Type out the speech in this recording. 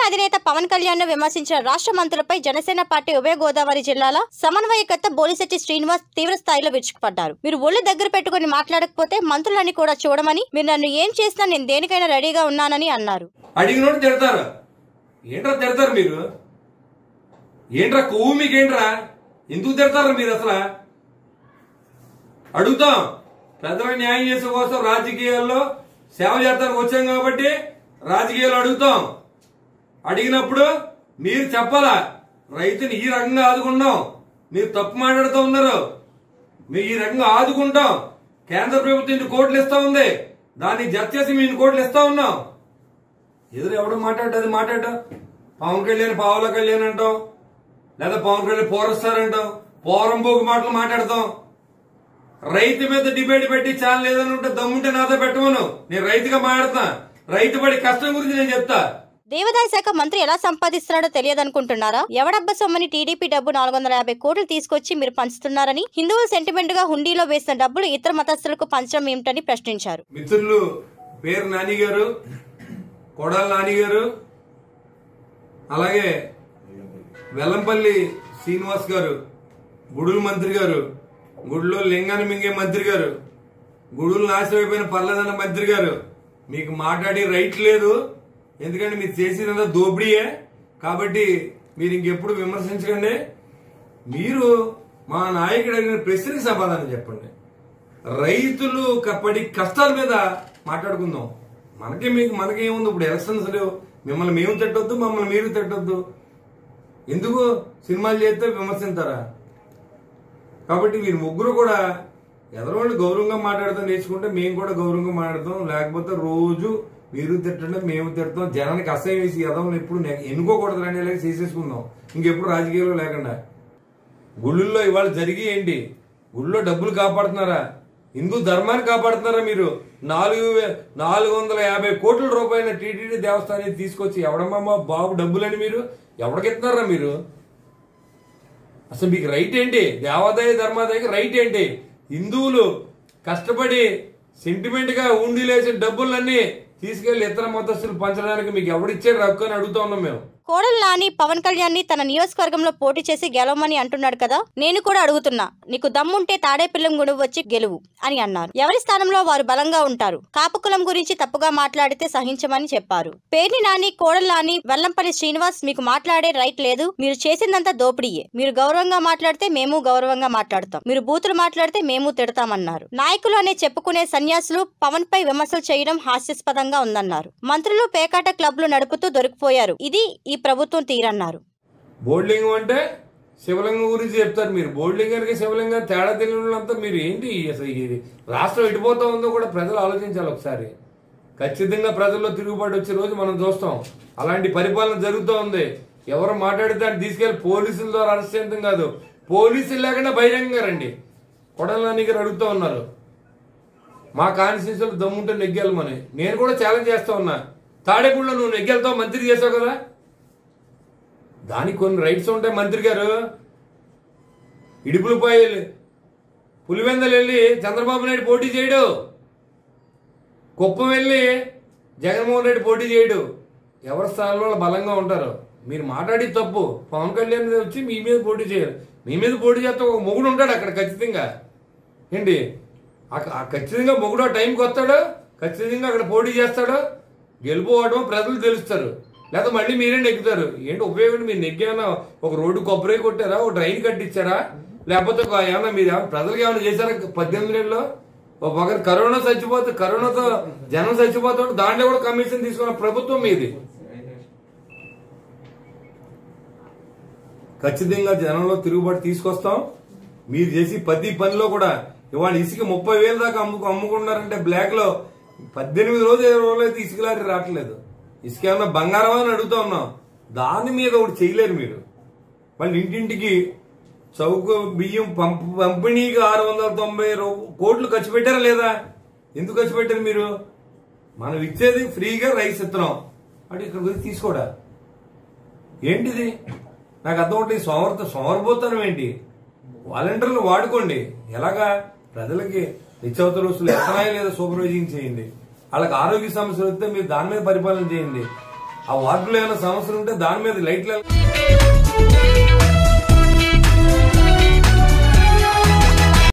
అధినేత పవన్ కళ్యాణ్ ను విమర్శించిన రాష్ట్ర మంత్రులపై జనసేన పార్టీ ఉభయ గోదావరి జిల్లాల సమన్వయకర్త బోలిశెట్టి శ్రీనివాస్ తీవ్ర స్థాయిలో విరుచుకుపడ్డారు మీరు ఒళ్ళు దగ్గర పెట్టుకుని మాట్లాడకపోతే మంత్రులని కూడా చూడమని మీరు నన్ను ఏం చేసినా నేను దేనికైనా రెడీగా ఉన్నానని అన్నారు అడిగినోడు తిడతారు ఏంట్రా తిడతారు మీరు ఏంట్రా కొవ్వు మీకేంట్రా ఎందుకు తిడతారు మీరు అసలు అడుగుతాం ప్రజల న్యాయం చేసే కోసం రాజకీయాల్లో సేవ చేస్తానికి వచ్చాం కాబట్టి రాజకీయాలు అడుగుతాం అడిగినప్పుడు మీరు చెప్పాలా రైతుని ఈ రకంగా ఆదుకున్నాం మీరు తప్పు మాట్లాడుతూ ఉన్నారు మేము ఈ రకంగా ఆదుకుంటాం కేంద్ర ప్రభుత్వం ఇన్ని కోట్లు ఇస్తా ఉంది దాన్ని జత చేసి మేము ఇన్ని కోట్లు ఇస్తా ఉన్నాం ఎదురు ఎవడు మాట్లాడటం అది మాట్లాడటం పవన్ కళ్యాణ్ పావుల కళ్యాణ్ అంటాం లేదా పవన్ కళ్యాణ్ పోరస్తారంటాం పోరంబోకు మాటలు మాట్లాడతాం రైతు మీద డిబేట్ పెట్టి చాలా లేదని ఉంటే దమ్ముంటే నాతో పెట్టమను నేను రైతుగా మాట్లాడుతున్నా రైతు పడి కష్టం గురించి నేను చెప్తా దేవాదాయ శాఖ మంత్రి ఎలా సంపాదిస్తున్నాడో తెలియదనుకుంటున్నారా ఎవడబ్బ సొమ్మని టీడీపీ డబ్బు నాలుగు వందల యాభై కోట్లు తీసుకొచ్చి మీరు పంచుతున్నారని హిందువులు సెంటిమెంట్ గా హుండీలో వేసిన డబ్బులు ఇతర మతస్థులకు పంచడం ఏమిటని ప్రశ్నించారు మిత్రులు పేరు నాని గారు కొడాల నాని గారు అలాగే వెల్లంపల్లి శ్రీనివాస్ గారు గుడుల మంత్రి గారు గుడిలో లింగాన్ని మింగే మంత్రి గారు గుడులు నాశనం అయిపోయిన పర్లేదన్న మంత్రి గారు మీకు మాట్లాడే రైట్ లేదు ఎందుకంటే మీరు చేసినంత దోపిడీయే కాబట్టి మీరు ఇంకెప్పుడు విమర్శించకండి మీరు మా నాయకుడు అడిగిన ప్రశ్నకి సమాధానం చెప్పండి రైతులు క- పడి కష్టాల మీద మాట్లాడుకుందాం మనకి మీకు మనకేముంది ఇప్పుడు ఎలక్షన్స్ లేవు మిమ్మల్ని మేము తిట్టొద్దు మమ్మల్ని మీరు తిట్టొద్దు ఎందుకు సినిమాలు చేస్తే విమర్శించారా కాబట్టి మీరు ముగ్గురు కూడా ఎదరోళ్ళు గౌరవంగా మాట్లాడుతూ నేర్చుకుంటే మేము కూడా గౌరవంగా మాట్లాడతాం లేకపోతే రోజు మీరు తిట్టండి మేము తిడతాం జనానికి అసహ్యం వేసి ఎదవం ఎప్పుడు నె- ఎన్నుకోకూడదు అనేలాగా చేసేసుకుందాం ఇంకెప్పుడు రాజకీయాల్లో లేకుండా గుళ్ళల్లో ఇవాళ జరిగి ఏంటి గుళ్ళో డబ్బులు కాపాడుతున్నారా హిందూ ధర్మాన్ని కాపాడుతున్నారా మీరు నాలుగు వే- నాలుగు వందల యాభై కోట్ల రూపాయల టీటీడీ దేవస్థానాన్ని తీసుకొచ్చి ఎవడమ్మా బాబు డబ్బులని మీరు ఎవడికిస్తున్నారా మీరు అసలు మీకు రైట్ ఏంటి దేవాదాయ ధర్మాదాయకి రైట్ ఏంటి హిందువులు కష్టపడి సెంటిమెంట్ గా ఉండిలేసిన డబ్బులన్నీ తీసుకెళ్లి ఇతర మతస్థులు పంచడానికి మీకు ఎవడిచ్చాడు హక్కు అని అడుగుతా ఉన్నాం మేము కోడలు నాని పవన్ కళ్యాణ్ ని తన నియోజకవర్గంలో పోటీ చేసి గెలవమని అంటున్నాడు కదా నేను కూడా అడుగుతున్నా నీకు దమ్ముంటే తాడేపిల్లం గుడువు వచ్చి గెలువు అని అన్నారు ఎవరి స్థానంలో వారు బలంగా ఉంటారు కాపు కులం గురించి తప్పుగా మాట్లాడితే సహించమని చెప్పారు పేర్ని నాని కోడలు నాని వెల్లంపల్లి శ్రీనివాస్ మీకు మాట్లాడే రైట్ లేదు మీరు చేసిందంతా దోపిడీయే మీరు గౌరవంగా మాట్లాడితే మేము గౌరవంగా మాట్లాడతాం మీరు బూతులు మాట్లాడితే మేము తిడతామన్నారు నాయకులు అనే చెప్పుకునే సన్యాసులు పవన్ పై విమర్శలు చేయడం హాస్యాస్పదంగా ఉందన్నారు మంత్రులు పేకాట క్లబ్లు నడుపుతూ దొరికిపోయారు ఇది ఈ ప్రభుత్వం తీరన్నారు బోర్డింగ్ అంటే శివలింగం గురించి చెప్తారు మీరు బోర్డింగానికి శివలింగం తేడా తెలియనంతా మీరు ఏంటి అసలు ఇది రాష్ట్రం ఎటుపోతా ఉందో కూడా ప్రజలు ఆలోచించాలి ఒకసారి ఖచ్చితంగా ప్రజల్లో తిరుగుబాటు వచ్చే రోజు మనం చూస్తాం అలాంటి పరిపాలన జరుగుతూ ఉంది ఎవరు మాట్లాడితే దాన్ని తీసుకెళ్లి పోలీసుల ద్వారా అరెస్ట్ చేయడం కాదు పోలీసులు లేకుండా బహిరంగంగా రండి కొడలని గారు అడుగుతూ ఉన్నారు మా కాన్స్టిట్యూన్సీలో దమ్ముంటే నెగ్గెళ్ళమని నేను కూడా ఛాలెంజ్ చేస్తా ఉన్నా తాడేపూడిలో నువ్వు నెగ్గెళ్తావు మంత్రి చేసావు కదా దానికి కొన్ని రైట్స్ ఉంటాయి మంత్రి గారు ఇడుపులపై పులివెందలు వెళ్ళి చంద్రబాబు నాయుడు పోటీ చేయడు కుప్పం వెళ్ళి జగన్మోహన్ రెడ్డి పోటీ చేయడు ఎవరి స్థానంలో వాళ్ళు బలంగా ఉంటారు మీరు మాట్లాడి తప్పు పవన్ కళ్యాణ్ వచ్చి మీ మీద పోటీ చేయరు మీ మీద పోటీ చేస్తే ఒక మొగుడు ఉంటాడు అక్కడ ఖచ్చితంగా ఏంటి అక్క- ఆ ఖచ్చితంగా మొగుడు ఆ టైంకి వస్తాడు ఖచ్చితంగా అక్కడ పోటీ చేస్తాడు గెలుపోవడం ప్రజలు తెలుస్తారు లేకపోతే మళ్ళీ మీరే నెగ్గుతారు ఏంటి ఉపయోగం మీరు నెగ్గామన్నా ఒక రోడ్డు కొబ్బరి కొట్టారా ఒక డ్రైన్ కట్టించారా లేకపోతే ఒక ఏమన్నా మీరు ఏమన్నా ప్రజలకు ఏమైనా చేశారా పద్దెనిమిది నెలల్లో ఒక పక్కన కరోనా చచ్చిపోతే కరోనాతో జనం చచ్చిపోతే ఉంటే దాంట్లో కూడా కమిషన్ తీసుకున్న ప్రభుత్వం మీది ఖచ్చితంగా జనంలో తిరుగుబాటు తీసుకొస్తాం మీరు చేసి ప్రతి పనిలో కూడా ఇవాళ ఇసుక ముప్పై వేల దాకా అమ్ముకు అమ్ముకున్నారంటే బ్లాక్ లో పద్దెనిమిది రోజులు ఇరవై రోజులు అయితే ఇసుక లారీ రావట్లేదు ఇసుక ఏమన్నా బంగారం అని అడుగుతా ఉన్నాం దాని మీద ఒకటి చేయలేరు మీరు మళ్ళీ ఇంటింటికి చౌక బియ్యం పంప పంపిణీకి ఆరు వందల తొంభై రూ- కోట్లు ఖర్చు పెట్టారా లేదా ఎందుకు ఖర్చు పెట్టారు మీరు మనం ఇచ్చేది ఫ్రీగా రైస్ ఇస్తున్నాం అంటే ఇక్కడ పోయి తీసుకోడా ఏంటిది నాకు అర్థం అవుతుంది సోమరత సోమరపోతానం ఏంటి వాలంటీర్లు వాడుకోండి ఎలాగా ప్రజలకి నిత్యావసర వస్తువులు ఎత్తనాయో లేదా సూపర్వైజింగ్ చేయండి వాళ్ళకి ఆరోగ్య సమస్యలు వస్తే మీరు దాని మీద పరిపాలన చేయండి ఆ వార్డులో ఏమైనా సమస్యలు ఉంటే దాని మీద లైట్లు